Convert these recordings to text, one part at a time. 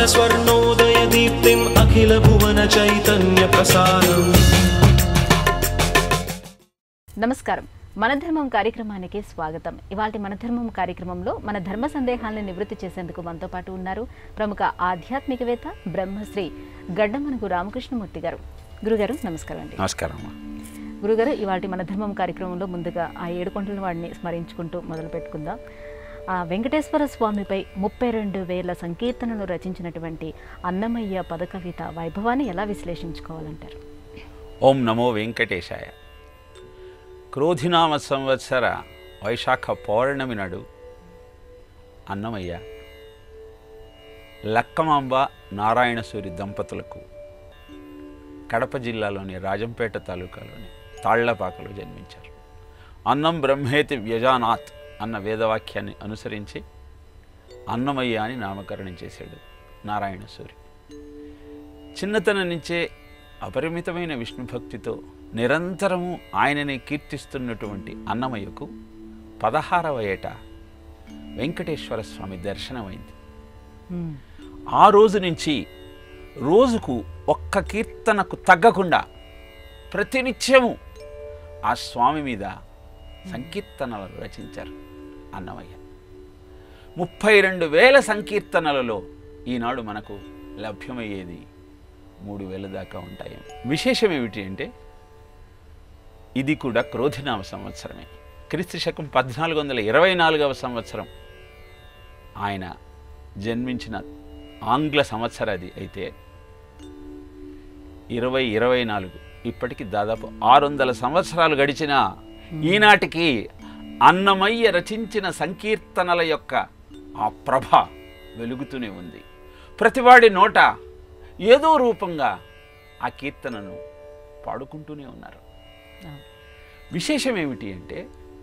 स्वर्णोदयदीप्तिम् अखिलभुवनचैतन्यप्रसारम् నమస్కారం మన ధర్మం కార్యక్రమానికి స్వాగతం ఇవాళ మన ధర్మం కార్యక్రమంలో మన ధర్మ సందేహాలను నివృత్తి చేసేందుకు మనతో పాటు ఉన్నారు ప్రముఖ ఆధ్యాత్మికవేత్త బ్రహ్మశ్రీ గడ్డమనుగు రామకృష్ణమూర్తి గారు గురుగారు నమస్కారం అండి నమస్కారం అమ్మా గురుగారు ఇవాళ మన ధర్మం కార్యక్రమంలో ముందుగా ఆ ఏడుకొండల వాడిని స్మరించుకుంటూ మొదలు పెట్టుకుందాం ఆ వెంకటేశ్వర స్వామిపై ముప్పై రెండు వేల సంకీర్తనలు రచించినటువంటి అన్నమయ్య పదకవిత వైభవాన్ని ఎలా విశ్లేషించుకోవాలంటారు ఓం నమో వెంకటేశాయ క్రోధినామ సంవత్సర వైశాఖ పౌర్ణమి నాడు అన్నమయ్య లక్కమాంబ నారాయణసూరి దంపతులకు కడప జిల్లాలోని రాజంపేట తాలూకాలోని తాళ్లపాకలో జన్మించారు అన్నం బ్రహ్మేతి వ్యజానాత్ అన్న వేదవాక్యాన్ని అనుసరించి అన్నమయ్య అని నామకరణం చేశాడు నారాయణసూరి చిన్నతనం నుంచే అపరిమితమైన విష్ణు భక్తితో నిరంతరము ఆయనని కీర్తిస్తున్నటువంటి అన్నమయ్యకు పదహారవ ఏట వెంకటేశ్వర స్వామి దర్శనమైంది మ్మ్. ఆ రోజు నుంచి రోజుకు ఒక్క కీర్తనకు తగ్గకుండా ప్రతినిత్యము ఆ స్వామి మీద సంకీర్తనలు రచించారు అన్నమయ్య ముప్పై రెండు వేల సంకీర్తనలలో ఈనాడు మనకు లభ్యమయ్యేది మూడు వేల దాకా ఉంటాయి విశేషం ఏమిటి అంటే ఇది కూడా క్రోధినామ సంవత్సరమే క్రీస్తు శకం పద్నాలుగు వందల ఇరవై నాలుగవ సంవత్సరం ఆయన జన్మించిన ఆంగ్ల సంవత్సరాది అయితే ఇరవై ఇరవై నాలుగు ఇప్పటికి దాదాపు ఆరు వందల సంవత్సరాలు గడిచిన ఈనాటికి అన్నమయ్య రచించిన సంకీర్తనల యొక్క ఆ ప్రభ వెలుగుతూనే ఉంది ప్రతివాడి నోట ఏదో రూపంగా ఆ కీర్తనను పాడుకుంటూనే ఉన్నారు అవును. విశేషం ఏమిటి అంటే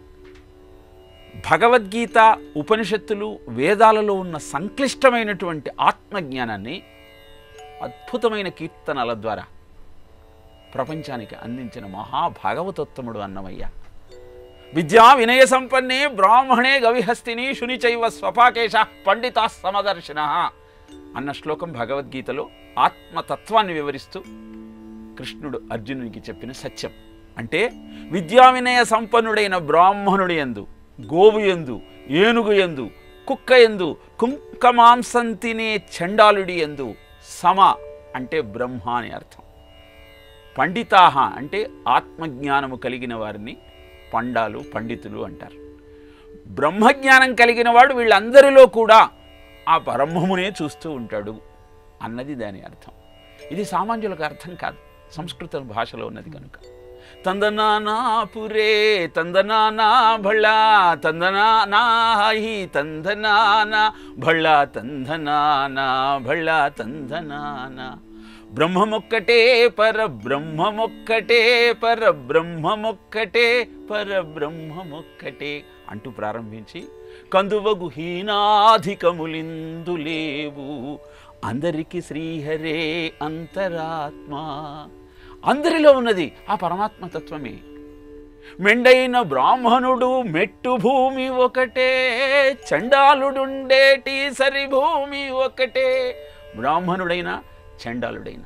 భగవద్గీత ఉపనిషత్తులు వేదాలలో ఉన్న సంక్లిష్టమైనటువంటి ఆత్మజ్ఞానాన్ని అద్భుతమైన కీర్తనల ద్వారా ప్రపంచానికి అందించిన మహాభాగవతోత్తముడు అన్నమయ్య విద్యా వినయ సంపన్నే బ్రాహ్మణే గవిహస్తిని శునిచైవ స్వపాకేశ పండితా సమదర్శిన అన్న శ్లోకం భగవద్గీతలో ఆత్మతత్వాన్ని వివరిస్తూ కృష్ణుడు అర్జునునికి చెప్పిన సత్యం అంటే విద్యా వినయ సంపన్నుడైన బ్రాహ్మణుడు ఎందు గోవు ఎందు ఏనుగు ఎందు కుక్క ఎందు కుంకమాంసం తినే చండాలుడి ఎందు సమ అంటే బ్రహ్మ అని అర్థం పండితాహ అంటే ఆత్మజ్ఞానము కలిగిన వారిని పండాలు పండితులు అంటారు బ్రహ్మజ్ఞానం కలిగిన వాడు వీళ్ళందరిలో కూడా ఆ పరబ్రహ్మమునే చూస్తూ ఉంటాడు అన్నది దాని అర్థం ఇది సామాన్యులకు అర్థం కాదు సంస్కృత భాషలో ఉన్నది కనుక తందనానా పురే తందనానా భళ తందనానా హి తందనానా భళ తందనానా భళ తందనానా బ్రహ్మమొక్కటే పర బ్రహ్మమొక్కటే పర బ్రహ్మమొక్కటే పర బ్రహ్మమొక్కటే అంటూ ప్రారంభించి కందువగు హీనాధికములిందు లేవు అందరికి శ్రీహరే అంతరాత్మ అందరిలో ఉన్నది ఆ పరమాత్మ తత్వమే మెండైన బ్రాహ్మణుడు మెట్టు భూమి ఒకటే చండాలుడుండేటి సరి భూమి ఒకటే బ్రాహ్మణుడైన చండాలుడైన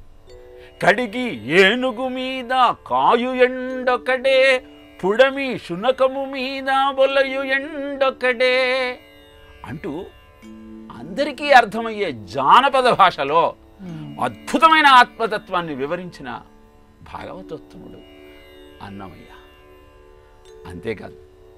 కడిగి ఏనుగు మీద కాయు ఎండొకడే పుడమి శునకము మీద బొలయు ఎండొకడే అంటూ అందరికీ అర్థమయ్యే జానపద భాషలో అద్భుతమైన ఆత్మతత్వాన్ని వివరించిన భాగవతోత్తముడు అన్నమయ్య అంతేకాదు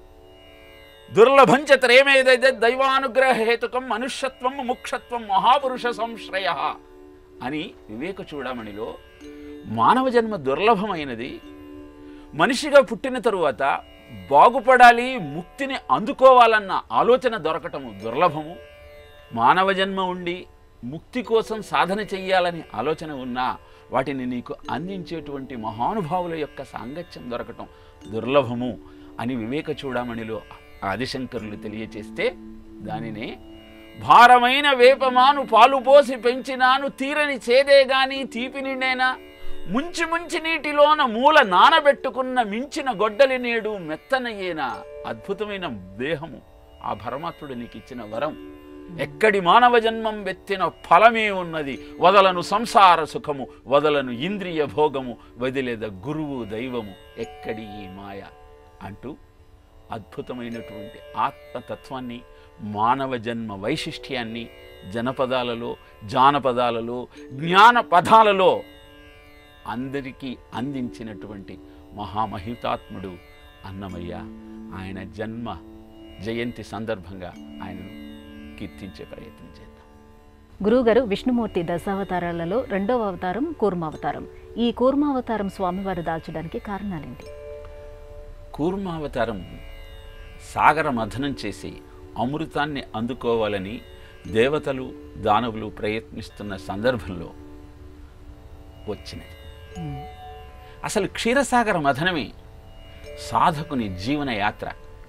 దుర్లభంచ త్రేమేదైతే దైవానుగ్రహ హేతుకం మనుష్యత్వం ముక్షత్వం మహాపురుష సంశ్రయ అని వివేక చూడమణిలో మానవ జన్మ దుర్లభమైనది మనిషిగా పుట్టిన తరువాత బాగుపడాలి ముక్తిని అందుకోవాలన్న ఆలోచన దొరకటము దుర్లభము మానవ జన్మ ఉండి ముక్తి కోసం సాధన చెయ్యాలని ఆలోచన ఉన్నా వాటిని నీకు అందించేటువంటి మహానుభావుల యొక్క సాంగత్యం దొరకటం దుర్లభము అని వివేక చూడమణిలో ఆదిశంకరులు తెలియచేస్తే దానినే భారమైన వేపమాను పాలు పోసి పెంచినాను తీరని చేదే గాని తీపి నిండేనా ముంచి ముంచి నీటిలోన మూల నానబెట్టుకున్న మించిన గొడ్డలి నేడు మెత్తనయ్యేనా అద్భుతమైన దేహము ఆ పరమాత్ముడు నీకు ఇచ్చిన వరం ఎక్కడి మానవ జన్మం వెత్తిన ఫలమే ఉన్నది వదలను సంసార సుఖము వదలను ఇంద్రియ భోగము వదిలేద గురువు దైవము ఎక్కడి ఈ మాయ అంటూ అద్భుతమైనటువంటి ఆత్మతత్వాన్ని మానవ జన్మ వైశిష్ట్యాన్ని జనపదాలలో జానపదాలలో జ్ఞాన పదాలలో అందరికీ అందించినటువంటి మహామహితాత్ముడు అన్నమయ్య ఆయన జన్మ జయంతి సందర్భంగా ఆయనను కీర్తించే ప్రయత్నం చేద్దాం గురువుగారు విష్ణుమూర్తి దశావతారాలలో రెండవ అవతారం కూర్మావతారం ఈ కూర్మావతారం స్వామివారు దాల్చడానికి కారణాలేంటి కూర్మావతారం సాగర మథనం చేసి అమృతాన్ని అందుకోవాలని దేవతలు దానవులు ప్రయత్నిస్తున్న సందర్భంలో వచ్చినది అసలు క్షీరసాగర మథనమే సాధకుని జీవన యాత్ర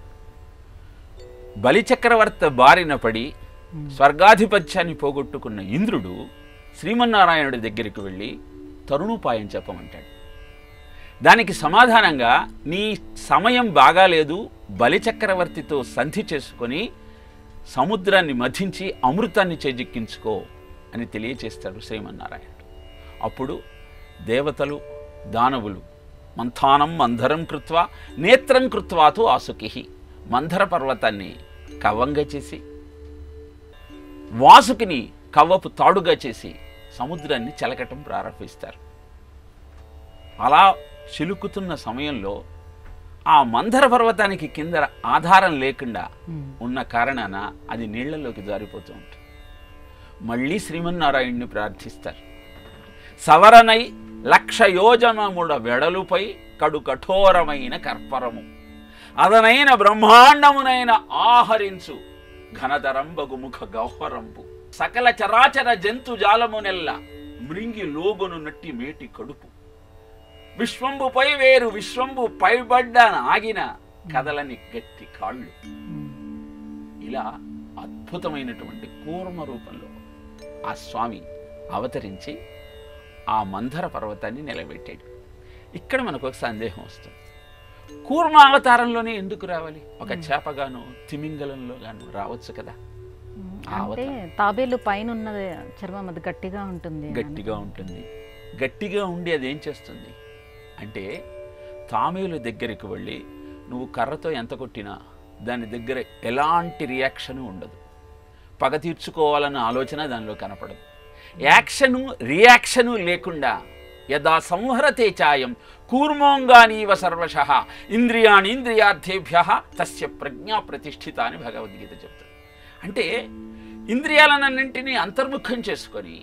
బలిచక్రవర్త బారిన పడి స్వర్గాధిపత్యాన్ని పోగొట్టుకున్న ఇంద్రుడు శ్రీమన్నారాయణుడి దగ్గరికి వెళ్ళి తరుణోపాయం చెప్పమంటాడు దానికి సమాధానంగా నీ సమయం బాగాలేదు బలిచక్రవర్తితో సంధి చేసుకొని సముద్రాన్ని మధించి అమృతాన్ని చేజిక్కించుకో అని తెలియచేస్తాడు శ్రీమన్నారాయణుడు అప్పుడు దేవతలు దానవులు మంథానం మంధరం కృత్వా నేత్రం కృత్వాతో ఆసుకి మంధర పర్వతాన్ని కవ్వంగా చేసి వాసుకిని కవ్వపు తాడుగా చేసి సముద్రాన్ని చెలకటం ప్రారంభిస్తారు అలా చిలుకుతున్న సమయంలో ఆ మంధర పర్వతానికి కింద ఆధారం లేకుండా ఉన్న కారణాన అది నీళ్లలోకి జారిపోతూ ఉంటుంది మళ్ళీ శ్రీమన్నారాయణ్ణి ప్రార్థిస్తారు సవరనై లక్ష యోజనముడ వెడలుపై కడు కఠోరమైన కర్పరము అదనైన బ్రహ్మాండమునైన ఆహరించు ఘనతరంబగు ముఖ గహ్వరంబు సకల చరాచర జంతు జాలమునెల్ల మృంగి లోగును నట్టి మేటి కడుపు విశ్వంబుపై వేరు విశ్వంబు పైబడ్డ ఆగిన కదలని గట్టి కాళ్ళు ఇలా అద్భుతమైనటువంటి కూర్మ రూపంలో ఆ స్వామి అవతరించి ఆ మంధర పర్వతాన్ని నిలబెట్టాడు ఇక్కడ మనకు ఒక సందేహం వస్తుంది కూర్మ అవతారంలోనే ఎందుకు రావాలి ఒక చేపగాను తిమింగలంలో గాను రావచ్చు కదా ఆ అంటే తాబేలు పైన ఉన్న చర్మం అది గట్టిగా ఉంటుంది అని. గట్టిగా ఉంటుంది గట్టిగా ఉండి అది ఏం చేస్తుంది అంటే తామేలు దగ్గరికి వెళ్ళి నువ్వు కర్రతో ఎంత కొట్టినా దాని దగ్గర ఎలాంటి రియాక్షను ఉండదు పగ తీర్చుకోవాలన్న ఆలోచన దానిలో కనపడదు యాక్షను రియాక్షను లేకుండా యదా సంహరతే చాయం కూర్మోంగానీవ సర్వశ ఇంద్రియాణి ఇంద్రియార్థేభ్య తస్య ప్రజ్ఞా ప్రతిష్ఠిత అని భగవద్గీత చెప్తుంది అంటే ఇంద్రియాలన్నింటినీ అంతర్ముఖం చేసుకొని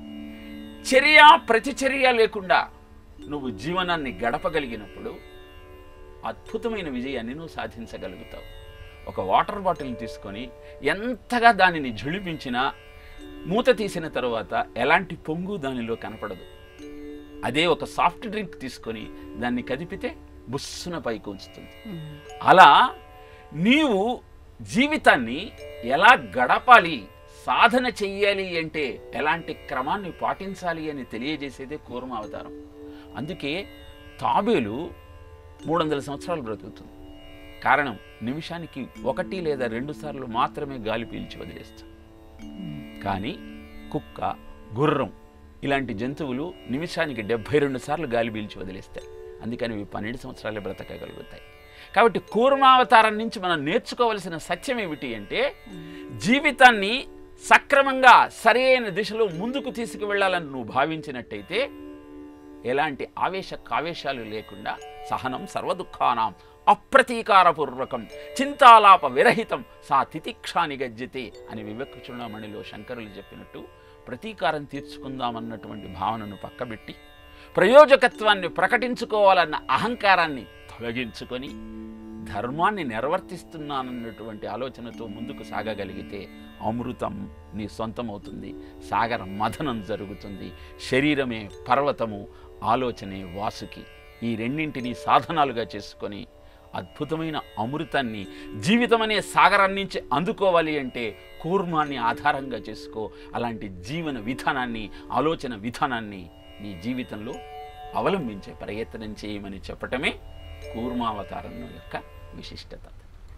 చర్య ప్రతిచర్య లేకుండా నువ్వు జీవనాన్ని గడపగలిగినప్పుడు అద్భుతమైన విజయాన్ని నువ్వు సాధించగలుగుతావు ఒక వాటర్ బాటిల్ని తీసుకొని ఎంతగా దానిని ఝుళిపించినా మూత తీసిన తరువాత ఎలాంటి పొంగు దానిలో కనపడదు అదే ఒక సాఫ్ట్ డ్రింక్ తీసుకొని దాన్ని కదిపితే బుస్సున పైకి ఉంచుతుంది ఉమ్. అలా నీవు జీవితాన్ని ఎలా గడపాలి సాధన చెయ్యాలి అంటే ఎలాంటి క్రమాన్ని పాటించాలి అని తెలియజేసేదే కూర్మ అవతారం అందుకే తాబేలు మూడు వందల సంవత్సరాలు బ్రతుకుతుంది కారణం నిమిషానికి ఒకటి లేదా రెండు సార్లు మాత్రమే గాలి పీల్చి వదిలేస్తాం కానీ కుక్క గుర్రం ఇలాంటి జంతువులు నిమిషానికి డెబ్భై రెండు సార్లు గాలి పీల్చి వదిలేస్తాయి అందుకని ఇవి పన్నెండు సంవత్సరాలే బ్రతకగలుగుతాయి కాబట్టి కూర్మావతారం నుంచి మనం నేర్చుకోవలసిన సత్యం ఏమిటి అంటే జీవితాన్ని సక్రమంగా సరైన దిశలో ముందుకు తీసుకువెళ్ళాలని నువ్వు భావించినట్టయితే ఎలాంటి ఆవేశ కావేశాలు లేకుండా సహనం సర్వదుఃఖానాం అప్రతీకారపూర్వకం చింతాలాప విరహితం సా తితిక్షాని గజ్జతే అని వివేక చూడమణిలో శంకరులు చెప్పినట్టు ప్రతీకారం తీర్చుకుందామన్నటువంటి భావనను పక్కబెట్టి ప్రయోజకత్వాన్ని ప్రకటించుకోవాలన్న అహంకారాన్ని తొలగించుకొని ధర్మాన్ని నిర్వర్తిస్తున్నానన్నటువంటి ఆలోచనతో ముందుకు సాగగలిగితే అమృతం నీ సొంతమవుతుంది సాగర మథనం జరుగుతుంది శరీరమే పర్వతము ఆలోచనే వాసుకి ఈ రెండింటిని సాధనాలుగా చేసుకొని అద్భుతమైన అమృతాన్ని జీవితం అనే సాగరం నుంచి అందుకోవాలి అంటే కూర్మాన్ని ఆధారంగా చేసుకో అలాంటి జీవన విధానాన్ని ఆలోచన విధానాన్ని నీ జీవితంలో అవలంబించే ప్రయత్నం చేయమని చెప్పటమే కూర్మావతారం యొక్క విశిష్టత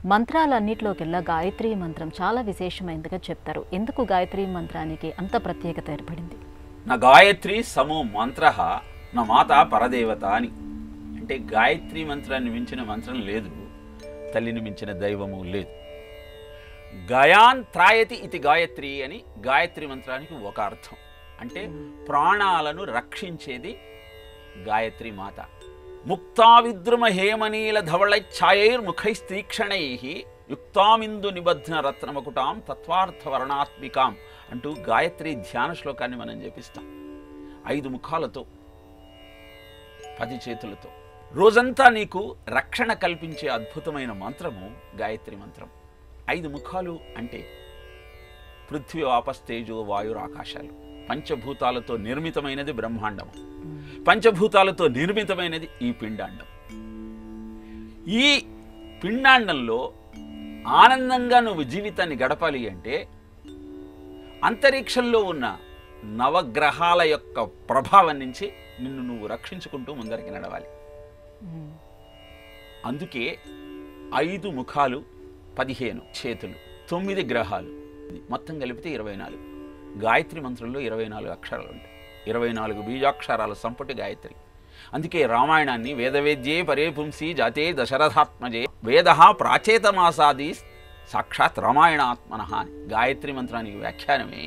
మంత్రాలన్నిటిలోకెల్లా గాయత్రి మంత్రం చాలా విశేషమైనదిగా చెప్తారు ఎందుకు గాయత్రి మంత్రానికి అంత ప్రత్యేకత ఏర్పడింది నా గాయత్రి సమో మంత్ర నా మాత పరదేవత అని అంటే గాయత్రి మంత్రాన్ని మించిన మంత్రం లేదు తల్లిని మించిన దైవము లేదు గయాన్ త్రాయతి ఇది గాయత్రి అని గాయత్రి మంత్రానికి ఒక అర్థం అంటే ప్రాణాలను రక్షించేది గాయత్రి మాత ముక్తావిద్రుమ హేమనీల ధవళ ఛాయైర్ముఖైస్తీక్షణై యుక్తామిందు నిబధ్న రత్నమకుటాం తత్వార్థ వర్ణాత్మికాం అంటూ గాయత్రి ధ్యాన శ్లోకాన్ని మనం జపిస్తాం ఐదు ముఖాలతో పది చేతులతో రోజంతా నీకు రక్షణ కల్పించే అద్భుతమైన మంత్రము గాయత్రి మంత్రం ఐదు ముఖాలు అంటే పృథ్వీ ఆపస్తేజో వాయుర్ ఆకాశాలు పంచభూతాలతో నిర్మితమైనది బ్రహ్మాండము పంచభూతాలతో నిర్మితమైనది ఈ పిండాండం ఈ పిండాండంలో ఆనందంగా నువ్వు జీవితాన్ని గడపాలి అంటే అంతరిక్షంలో ఉన్న నవగ్రహాల యొక్క ప్రభావం నుంచి నిన్ను నువ్వు రక్షించుకుంటూ ముందరికి నడవాలి అందుకే ఐదు ముఖాలు పదిహేను చేతులు తొమ్మిది గ్రహాలు మొత్తం కలిపితే ఇరవై నాలుగు గాయత్రి మంత్రంలో ఇరవై నాలుగు అక్షరాలు ఉంటాయి ఇరవై నాలుగు బీజాక్షరాల సంపుటి గాయత్రి అందుకే రామాయణాన్ని వేదవేద్యే పరే పుంసి జాతే దశరథాత్మజే వేద ప్రాచేతమాసాది సాక్షాత్ రామాయణాత్మన అని గాయత్రి మంత్రానికి వ్యాఖ్యానమే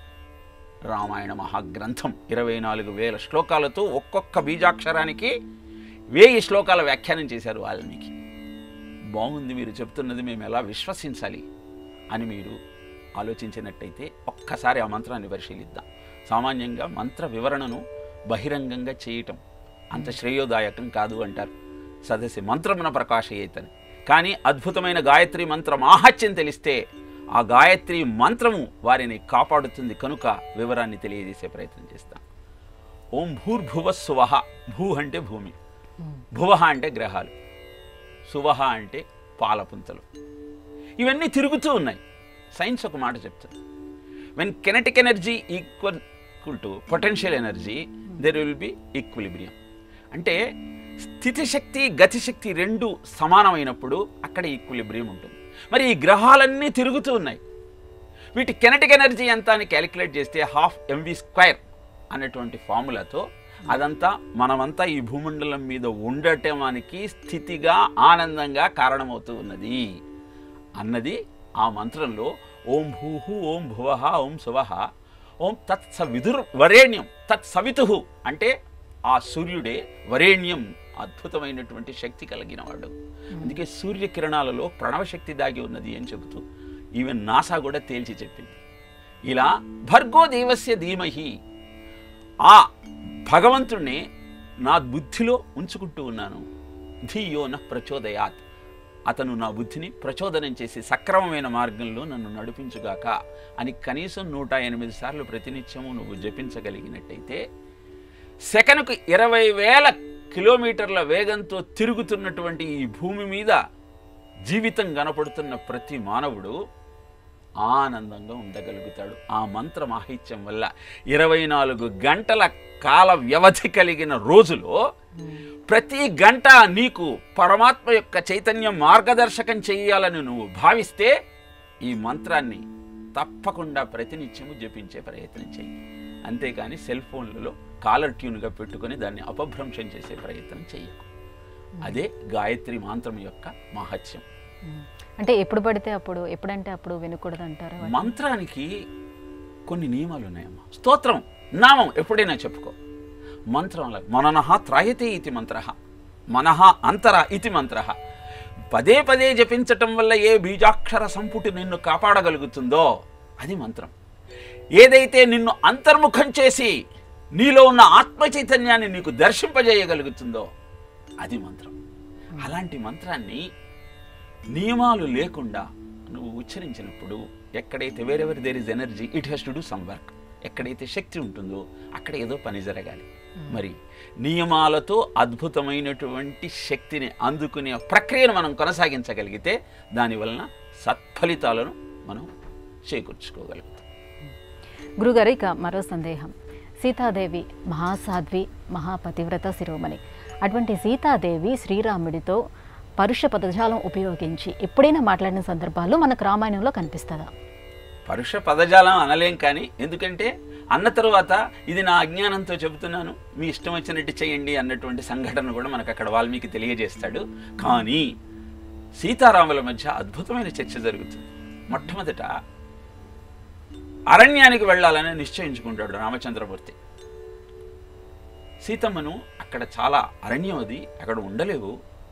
రామాయణ మహాగ్రంథం ఇరవై నాలుగు వేల శ్లోకాలతో ఒక్కొక్క బీజాక్షరానికి వేయి శ్లోకాల వ్యాఖ్యానం చేశారు వాల్మీకి బాగుంది మీరు చెప్తున్నది మేము ఎలా విశ్వసించాలి అని మీరు ఆలోచించినట్టయితే ఒక్కసారి ఆ మంత్రాన్ని పరిశీలిద్దాం సామాన్యంగా మంత్ర వివరణను బహిరంగంగా చేయటం అంత శ్రేయోదాయకం కాదు అంటారు సదస్సు మంత్రమున ప్రకాశయేతని కానీ అద్భుతమైన గాయత్రి మంత్ర మాహత్యం తెలిస్తే ఆ గాయత్రి మంత్రము వారిని కాపాడుతుంది కనుక వివరాన్ని తెలియజేసే ప్రయత్నం చేస్తాం ఓం భూర్భువ సువహ భూ అంటే భూమి భువహ అంటే గ్రహాలు సువహ అంటే పాలపుంతలు ఇవన్నీ తిరుగుతూ ఉన్నాయి సైన్స్ ఒక మాట చెప్తుంది when kinetic energy equal to potential energy there will be equilibrium అంటే స్థితిశక్తి గతిశక్తి రెండు సమానమైనప్పుడు అక్కడ ఈక్విలిబ్రియం ఉంటుంది మరి ఈ గ్రహాలన్నీ తిరుగుతూ ఉన్నాయి వీటి కెనటిక్ ఎనర్జీ ఎంత అని క్యాలిక్యులేట్ చేస్తే హాఫ్ ఎంవి స్క్వేర్ అనేటువంటి ఫార్ములాతో అదంతా మనమంతా ఈ భూమండలం మీద ఉండటానికి స్థితిగా ఆనందంగా కారణమవుతూ ఉన్నది అన్నది ఆ మంత్రంలో ఓం భూహు ఓం భువః ఓం శువః ఓం తత్ సవిదుర్ వరేణ్యం తత్ సవితు అంటే ఆ సూర్యుడే వరేణ్యం అద్భుతమైనటువంటి శక్తి కలిగిన వాడు అందుకే సూర్యకిరణాలలో ప్రణవశక్తి దాగి ఉన్నది అని చెబుతూ ఈవెన్ నాసా కూడా తేల్చి చెప్పింది ఇలా భర్గో దేవస్య ధీమహి ఆ భగవంతుణ్ణి నా బుద్ధిలో ఉంచుకుంటూ ఉన్నాను ధియో న ప్రచోదయాత్ అతను నా బుద్ధిని ప్రచోదనం చేసి సక్రమమైన మార్గంలో నన్ను నడిపించుగాక అని కనీసం నూట ఎనిమిది సార్లు ప్రతినిత్యము నువ్వు జపించగలిగినట్టయితే సెకనుకు ఇరవై వేల కిలోమీటర్ల వేగంతో తిరుగుతున్నటువంటి ఈ భూమి మీద జీవితం కనపడుతున్న ప్రతి మానవుడు ఆనందంగా ఉండగలుగుతాడు ఆ మంత్ర మాహిత్యం వల్ల ఇరవై నాలుగు గంటల కాల వ్యవధి కలిగిన రోజులో ప్రతి గంట నీకు పరమాత్మ యొక్క చైతన్యం మార్గదర్శకం చేయాలని నువ్వు భావిస్తే ఈ మంత్రాన్ని తప్పకుండా ప్రతినిత్యము జపించే ప్రయత్నం చేయి అంతేకాని సెల్ ఫోన్లలో కాలర్ ట్యూన్గా పెట్టుకొని దాన్ని అపభ్రంశం చేసే ప్రయత్నం చేయకు అదే గాయత్రి మంత్రం యొక్క మహత్యం అంటే ఎప్పుడు పడితే అప్పుడు ఎప్పుడంటే అప్పుడు వినకూడదు అంటారు మంత్రానికి కొన్ని నియమాలు ఉన్నాయమ్మా స్తోత్రం నామం ఎప్పుడైనా చెప్పుకో మంత్రం అలా మననః త్రాయతే ఇతి మంత్ర మనః అంతర ఇతి మంత్ర పదే పదే జపించటం వల్ల ఏ బీజాక్షర సంపుటి నిన్ను కాపాడగలుగుతుందో అది మంత్రం ఏదైతే నిన్ను అంతర్ముఖం చేసి నీలో ఉన్న ఆత్మ చైతన్యాన్ని నీకు దర్శింపజేయగలుగుతుందో అది మంత్రం అలాంటి మంత్రాన్ని నియమాలు లేకుండా నువ్వు ఉచ్చరించినప్పుడు ఎక్కడైతే wherever there is energy it has to do some work ఎక్కడైతే శక్తి ఉంటుందో అక్కడ ఏదో పని జరగాలి మరి నియమాలతో అద్భుతమైనటువంటి శక్తిని అందుకునే ప్రక్రియను మనం కొనసాగించగలిగితే దానివలన సత్ఫలితాలను మనం చేకూర్చుకోగలుగుతాం గురుగారు ఇక మరో సందేహం సీతాదేవి మహాసాధ్వి మహాపతివ్రత శిరోమణి అటువంటి సీతాదేవి శ్రీరాముడితో పరుష పదజాలం ఉపయోగించి ఎప్పుడైనా మాట్లాడిన సందర్భాలు మనకు రామాయణంలో కనిపిస్తుందా పరుష పదజాలం అనలేం కానీ ఎందుకంటే అన్న తరువాత ఇది నా అజ్ఞానంతో చెబుతున్నాను మీ ఇష్టం వచ్చినట్టు చేయండి అన్నటువంటి సంఘటన కూడా మనకు అక్కడ వాల్మీకి తెలియజేస్తాడు కానీ సీతారాముల మధ్య అద్భుతమైన చర్చ జరుగుతుంది మొట్టమొదట అరణ్యానికి వెళ్ళాలని నిశ్చయించుకుంటాడు రామచంద్రమూర్తి సీతమ్మను అక్కడ చాలా అరణ్యం అది అక్కడ ఉండలేవు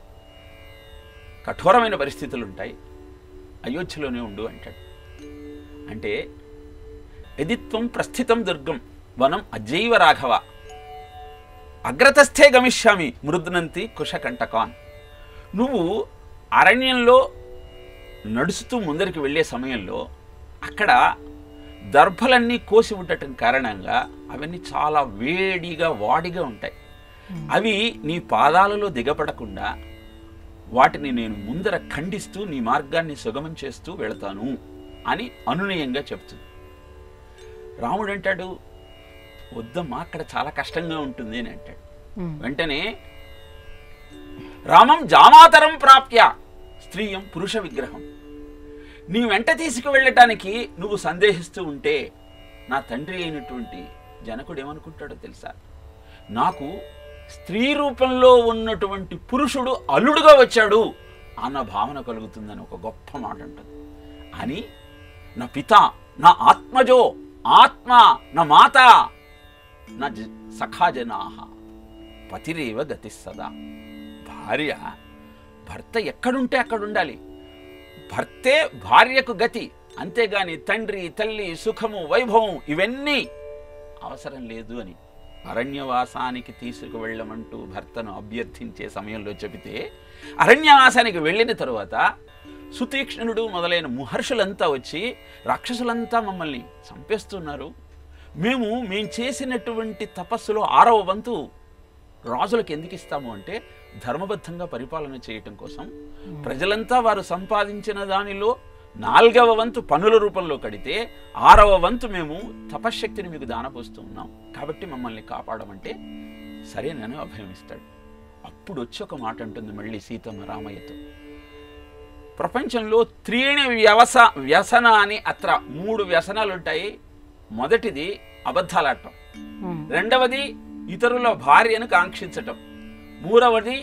కఠోరమైన పరిస్థితులు ఉంటాయి అయోధ్యలోనే ఉండు అంటాడు అంటే ఎదిత్వం ప్రస్థితం దుర్గం వనం అజైవ రాఘవ అగ్రతస్థే గమిష్యామి మృద్నంతి కుశకంటకాన్ నువ్వు అరణ్యంలో నడుస్తూ ముందరికి వెళ్ళే సమయంలో అక్కడ దర్భలన్నీ కోసి ఉండటం కారణంగా అవన్నీ చాలా వేడిగా వాడిగా ఉంటాయి అవి నీ పాదాలలో దిగపడకుండా వాటిని నేను ముందర ఖండిస్తూ నీ మార్గాన్ని సుగమం చేస్తూ వెళతాను అని అనునయంగా చెప్తుంది రాముడు అంటాడు వద్దమ్మా అక్కడ చాలా కష్టంగా ఉంటుంది అని అంటాడు ఉమ్. వెంటనే రామం జామాతరం ప్రాప్య స్త్రీయం పురుష విగ్రహం నీ వెంట తీసుకువెళ్ళటానికి నువ్వు సందేహిస్తూ ఉంటే నా తండ్రి అయినటువంటి జనకుడు ఏమనుకుంటాడో తెలుసా నాకు స్త్రీ రూపంలో ఉన్నటువంటి పురుషుడు అల్లుడుగా వచ్చాడు అన్న భావన కలుగుతుందని ఒక గొప్ప మాట ఉంటుంది అని నా పిత నా ఆత్మజో ఆత్మ నా మాత నా జ- సఖా జనాహ పతిరేవ గతిస్తదా భార్య భర్త ఎక్కడుంటే అక్కడ ఉండాలి భర్తే భార్యకు గతి అంతేగాని తండ్రి తల్లి సుఖము వైభవం ఇవన్నీ అవసరం లేదు అని అరణ్యవాసానికి తీసుకువెళ్ళమంటూ భర్తను అభ్యర్థించే సమయంలో చెబితే అరణ్యవాసానికి వెళ్ళిన తరువాత సుతీక్ష్ణుడు మొదలైన ముహర్షులంతా వచ్చి రాక్షసులంతా మమ్మల్ని చంపేస్తున్నారు మేము మేము చేసినటువంటి తపస్సులో ఆరవ వంతు రాజులకు ఎందుకు ఇస్తాము అంటే ధర్మబద్ధంగా పరిపాలన చేయటం కోసం ప్రజలంతా వారు సంపాదించిన దానిలో నాలుగవ వంతు పనుల రూపంలో కడితే ఆరవ వంతు మేము తపశ్శక్తిని మీకు దానపోస్తూ ఉన్నాం కాబట్టి మమ్మల్ని కాపాడమంటే సరేనని అభయం ఇస్తాడు అప్పుడు వచ్చి ఒక మాట అంటుంది మళ్ళీ సీతమ్మ రామయ్యతో ప్రపంచంలో త్రీణి వ్యవస వ్యసన అని అత్ర మూడు వ్యసనాలు ఉంటాయి మొదటిది అబద్ధాలాడటం ఉమ్. రెండవది ఇతరుల భార్యను కాంక్షించటం మూడవది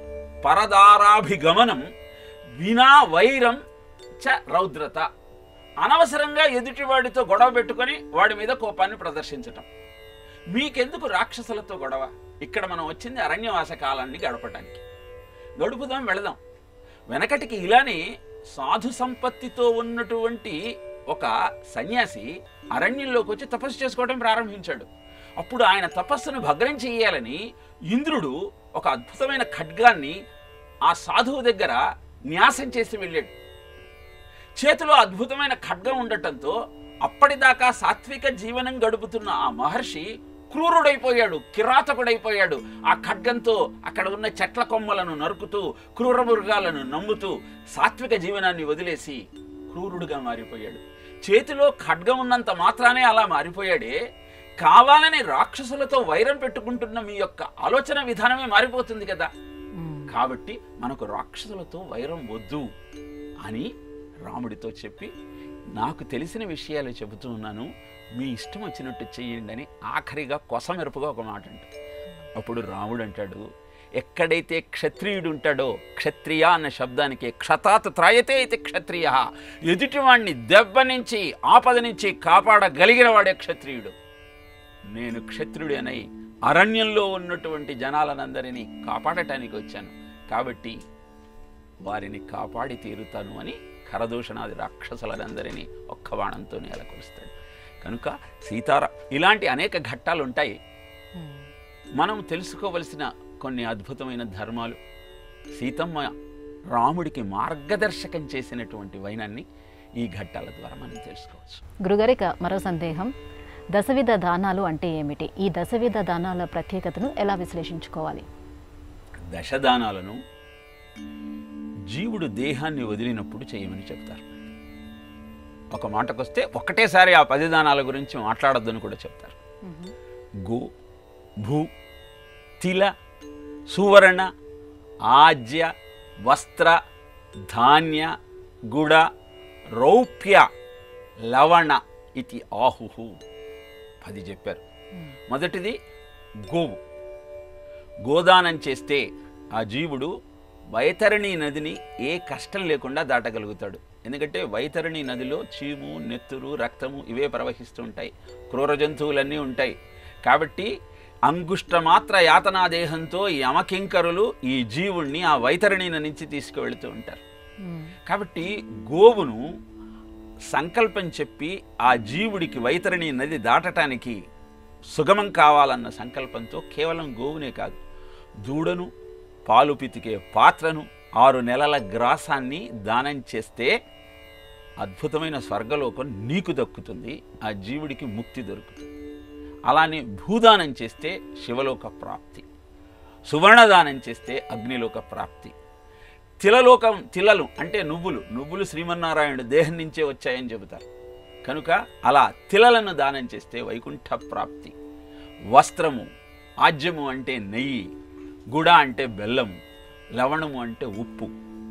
పరదారాభిగమనం వినా వైరం చ రౌద్రత అనవసరంగా ఎదుటివాడితో గొడవ పెట్టుకొని వాడి మీద కోపాన్ని ప్రదర్శించటం మీకెందుకు రాక్షసులతో గొడవ ఇక్కడ మనం వచ్చింది అరణ్యవాస కాలాన్ని గడపడానికి గడుపుదాం వెళదాం వెనకటికి ఇలానే సాధు సంపత్తితో ఉన్నటువంటి ఒక సన్యాసి అరణ్యంలోకి వచ్చి తపస్సు చేసుకోవడం ప్రారంభించాడు అప్పుడు ఆయన తపస్సును భగ్నం చేయాలని ఇంద్రుడు ఒక అద్భుతమైన ఖడ్గాన్ని ఆ సాధువు దగ్గర న్యాసం చేసి వెళ్ళాడు చేతిలో అద్భుతమైన ఖడ్గం ఉండటంతో అప్పటిదాకా సాత్విక జీవనం గడుపుతున్న ఆ మహర్షి క్రూరుడైపోయాడు కిరాతకుడైపోయాడు ఆ ఖడ్గంతో అక్కడ ఉన్న చెట్ల కొమ్మలను నరుకుతూ క్రూర మృగాలను నమ్ముతూ సాత్విక జీవనాన్ని వదిలేసి క్రూరుడుగా మారిపోయాడు చేతిలో ఖడ్గం ఉన్నంత మాత్రానే అలా మారిపోయాడే కావాలని రాక్షసులతో వైరం పెట్టుకుంటున్న మీ యొక్క ఆలోచన విధానమే మారిపోతుంది కదా ఉమ్. కాబట్టి మనకు రాక్షసులతో వైరం వద్దు అని రాముడితో చెప్పి నాకు తెలిసిన విషయాలు చెబుతూ ఉన్నాను మీ ఇష్టం వచ్చినట్టు చెయ్యండి అని ఆఖరిగా కొసమెరుపుగా ఒక మాట అంటాడు అప్పుడు రాముడు అంటాడు ఎక్కడైతే క్షత్రియుడు ఉంటాడో క్షత్రియ అన్న శబ్దానికి క్షతాత్ త్రాయతే అయితే క్షత్రియ ఎదుటివాణ్ణి దెబ్బ నుంచి ఆపద నుంచి కాపాడగలిగిన వాడే క్షత్రియుడు నేను క్షత్రుడనై అరణ్యంలో ఉన్నటువంటి జనాలనందరినీ కాపాడటానికి వచ్చాను కాబట్టి వారిని కాపాడి తీరుతాను అని ఖరదూషణాది రాక్షసులందరినీ ఒక్క బాణంతో నేలకొలుస్తాడు కనుక సీతారా ఇలాంటి అనేక ఘట్టాలు ఉంటాయి ఉమ్. మనం తెలుసుకోవలసిన కొన్ని అద్భుతమైన ధర్మాలు సీతమ్మ రాముడికి మార్గదర్శకం చేసినటువంటి వైనాన్ని ఈ ఘట్టాల ద్వారా మనం తెలుసుకోవచ్చు గురుగారిక మరో సందేహం దశవిధ దానాలు అంటే ఏమిటి ఈ దశవిధ దానాల ప్రత్యేకతను ఎలా విశ్లేషించుకోవాలి దశదానాలను జీవుడు దేహాన్ని వదిలినప్పుడు చేయమని చెప్తారు ఒక మాటకొస్తే ఒక్కటేసారి ఆ పది దానాల గురించి మాట్లాడొద్దని కూడా చెప్తారు గో భూ తిల సువర్ణ ఆజ్య వస్త్ర ధాన్య గుడ రౌప్య లవణ ఇది ఆహుహు పది చెప్పారు మొదటిది గోవు గోదానం చేస్తే ఆ జీవుడు వైతరణి నదిని ఏ కష్టం లేకుండా దాటగలుగుతాడు ఎందుకంటే వైతరణి నదిలో చీము నెత్తురు రక్తము ఇవే ప్రవహిస్తూ ఉంటాయి క్రూర జంతువులన్నీ ఉంటాయి కాబట్టి అంగుష్ట మాత్ర యాతనా దేహంతో యమకింకరులు ఈ జీవుణ్ణి ఆ వైతరణి నుంచి తీసుకువెళుతూ ఉంటారు కాబట్టి గోవును సంకల్పం చెప్పి ఆ జీవుడికి వైతరణి నది దాటటానికి సుగమం కావాలన్న సంకల్పంతో కేవలం గోవునే కాదు దూడను పాలు పితికే పాత్రను ఆరు నెలల గ్రాసాన్ని దానం చేస్తే అద్భుతమైన స్వర్గలోకం నీకు దక్కుతుంది ఆ జీవుడికి ముక్తి దొరుకుతుంది అలానే భూదానం చేస్తే శివలోక ప్రాప్తి సువర్ణదానం చేస్తే అగ్నిలోక ప్రాప్తి తిలలోకం తిలలు అంటే నువ్వులు నువ్వులు శ్రీమన్నారాయణుడు దేహం నుంచే వచ్చాయని చెబుతారు కనుక అలా తిలలను దానం చేస్తే వైకుంఠ ప్రాప్తి వస్త్రము ఆజ్యము అంటే నెయ్యి గుడ అంటే బెల్లము లవణము అంటే ఉప్పు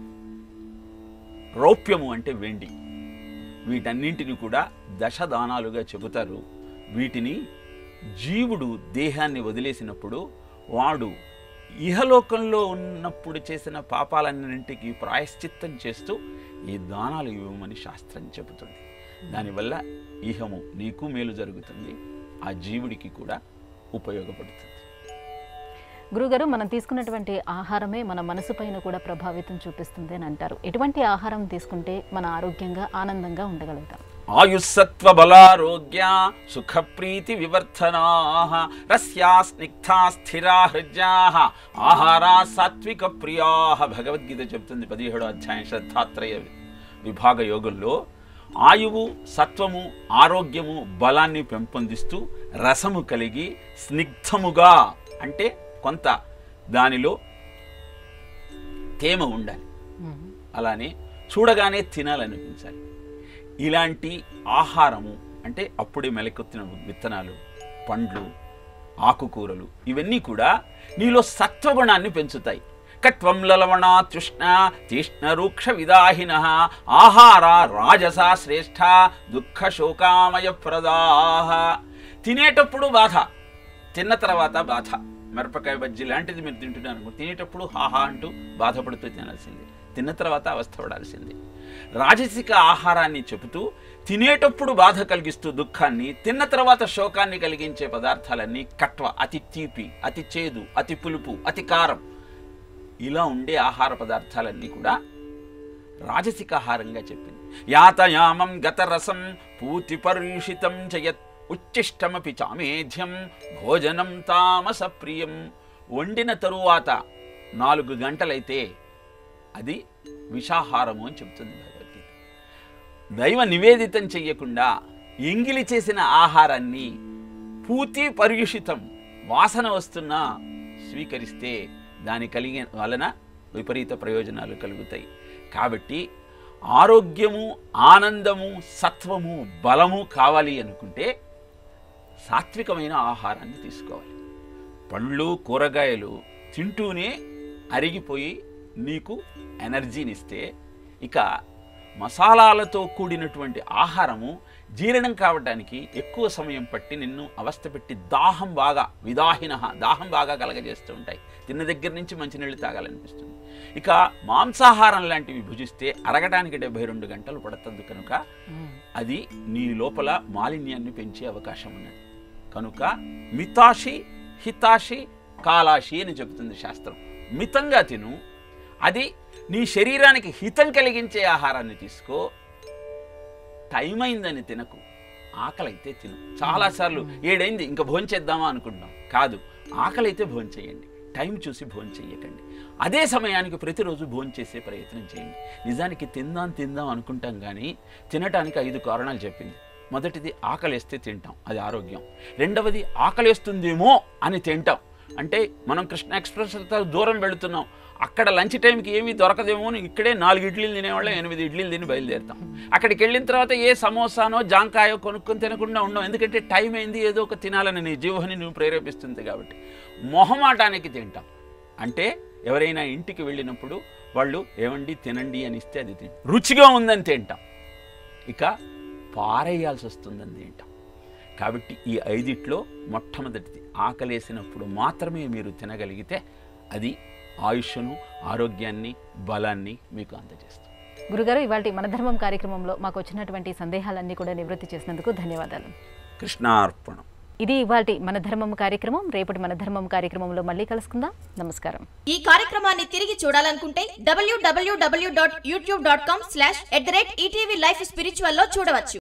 రౌప్యము అంటే వెండి వీటన్నింటిని కూడా దశదానాలుగా చెబుతారు వీటిని జీవుడు దేహాన్ని వదిలేసినప్పుడు వాడు ఇహలోకంలో ఉన్నప్పుడు చేసిన పాపాలన్నింటికి ప్రాయశ్చిత్తం చేస్తూ ఈ దానాలు ఇవ్వమని శాస్త్రం చెబుతుంది దానివల్ల ఇహము నీకు మేలు జరుగుతుంది ఆ జీవుడికి కూడా ఉపయోగపడుతుంది గురుగారు మనం తీసుకున్నటువంటి ఆహారమే మన మనసు పైన కూడా ప్రభావితం చూపిస్తుంది అని అంటారు ఎటువంటి ఆహారం తీసుకుంటే మన ఆరోగ్యంగా ఆనందంగా ఉండగలుగుతాం ఆయుస్సత్వ బలారోగ్య సుఖప్రీతి వివర్ధనా రస్యా స్నిగ్ధా స్థిరా హృద్యా ఆహారా సాత్విక ప్రియా భగవద్గీత చెప్తుంది పదిహేడో అధ్యాయం శ్రద్ధాత్రయ విభాగ యోగంలో ఆయువు సత్వము ఆరోగ్యము బలాన్ని పెంపొందిస్తూ రసము కలిగి స్నిగ్ధముగా అంటే కొంత దానిలో తేమ ఉండాలి అలానే చూడగానే తినాలనిపించాలి ఇలాంటి ఆహారము అంటే అప్పుడే మెలకొత్తిన విత్తనాలు పండ్లు ఆకుకూరలు ఇవన్నీ కూడా నీలో సత్వగుణాన్ని పెంచుతాయి కట్వం లలవణ తృష్ణ తీష్ణ రూక్ష విదాహిన ఆహార రాజస శ్రేష్ఠ దుఃఖ శోకామయ ప్రదాహ తినేటప్పుడు బాధ తిన్న తర్వాత బాధ మిరపకాయ బజ్జీ లాంటిది మీరు తింటున్నారు అనుకో తినేటప్పుడు హాహా అంటూ బాధపడుతూ తినాల్సింది తిన్న తర్వాత అవస్థపడాల్సింది రాజసిక ఆహారాన్ని చెబుతూ తినేటప్పుడు బాధ కలిగిస్తూ దుఃఖాన్ని తిన్న తర్వాత శోకాన్ని కలిగించే పదార్థాలన్నీ కట్వ అతి తీపి అతి చేదు అతి పులుపు అతి కారం ఇలా ఉండే ఆహార పదార్థాలన్నీ కూడా రాజసిక ఆహారంగా చెప్పింది యాతయామం గతరసం పూతి పరుషితం జయత్ ఉచ్చిష్టమపి చామేధ్యం భోజనం తామస ప్రియం వండిన తరువాత నాలుగు గంటలైతే అది విషాహారము అని చెప్తుంది భగవద్గీత దైవ నివేదితం చెయ్యకుండా ఎంగిలి చేసిన ఆహారాన్ని పూతి పర్యుషితం వాసన వస్తున్నా స్వీకరిస్తే దాని కలిగిన వలన విపరీత ప్రయోజనాలు కలుగుతాయి కాబట్టి ఆరోగ్యము ఆనందము సత్వము బలము కావాలి అనుకుంటే సాత్వికమైన ఆహారాన్ని తీసుకోవాలి పళ్ళు కూరగాయలు తింటూనే అరిగిపోయి నీకు ఎనర్జీనిస్తే ఇక మసాలాలతో కూడినటువంటి ఆహారము జీర్ణం కావడానికి ఎక్కువ సమయం పట్టి నిన్ను అవస్థపెట్టి దాహం బాగా విదాహిన దాహం బాగా కలగజేస్తూ ఉంటాయి తిన్న దగ్గర నుంచి మంచినీళ్ళు తాగాలనిపిస్తుంది ఇక మాంసాహారం లాంటివి భుజిస్తే అరగడానికి డెబ్బై రెండు గంటలు పడుతుంది కనుక అది నీ లోపల మాలిన్యాన్ని పెంచే అవకాశం ఉన్నది కనుక మితాషి హితాషి కాలాషి అని చెబుతుంది శాస్త్రం మితంగా తిను అది నీ శరీరానికి హితం కలిగించే ఆహారాన్ని తీసుకో టైం అయిందని తినకు ఆకలైతే తిను చాలాసార్లు ఏడైంది ఇంకా భోంచేద్దామా అనుకుంటున్నాం కాదు ఆకలైతే భోంచేయండి టైం చూసి భోంచేయకండి అదే సమయానికి ప్రతిరోజు భోంచేసే ప్రయత్నం చేయండి నిజానికి తిందాం తిందాం అనుకుంటాం కానీ తినటానికి ఐదు కారణాలు చెప్పింది మొదటిది ఆకలేస్తే తింటాం అది ఆరోగ్యం రెండవది ఆకలేస్తుందేమో అని తింటాం అంటే మనం కృష్ణ ఎక్స్ప్రెస్ దూరం వెళుతున్నాం అక్కడ లంచ్ టైంకి ఏమీ దొరకదేమో అని ఇక్కడే నాలుగు ఇడ్లీలు తినేవాళ్ళం ఎనిమిది ఇడ్లీలు తిని బయలుదేరుతాం అక్కడికి వెళ్ళిన తర్వాత ఏ సమోసానో జాంకాయో కొనుక్కొని తినకుండా ఉండం ఎందుకంటే టైం అయింది ఏదో ఒక తినాలని నీ జీవని నువ్వు ప్రేరేపిస్తుంది కాబట్టి మొహమాటానికి తింటాం అంటే ఎవరైనా ఇంటికి వెళ్ళినప్పుడు వాళ్ళు ఏమండి తినండి అని ఇస్తే అది తింటాం రుచిగా ఉందని తింటాం ఇక పారేయాల్సి వస్తుందని తింటాం కాబట్టి ఈ ఐదిట్లో మొట్టమొదటిది ఆకలేసినప్పుడు మాత్రమే మీరు తినగలిగితే అది ఆయుష్ను ఆరోగ్యాన్ని బలాన్ని మీకు అందజేస్తుంది గురుగారు ఇవాళ మన ధర్మం కార్యక్రమంలో మాకు వచ్చినటువంటి సందేహాలన్నీ కూడా నివృత్తి చేసినందుకు ధన్యవాదాలు కృష్ణార్పణం ఇది ఇవాళ మన ధర్మం కార్యక్రమం రేపటి మన ధర్మం కార్యక్రమంలో మళ్ళీ కలుసుకుందాం నమస్కారం ఈ కార్యక్రమాన్ని తిరిగి చూడాలనుకుంటే W W W dot YouTube dot com slash at the rate ETV life spiritual లో చూడవచ్చు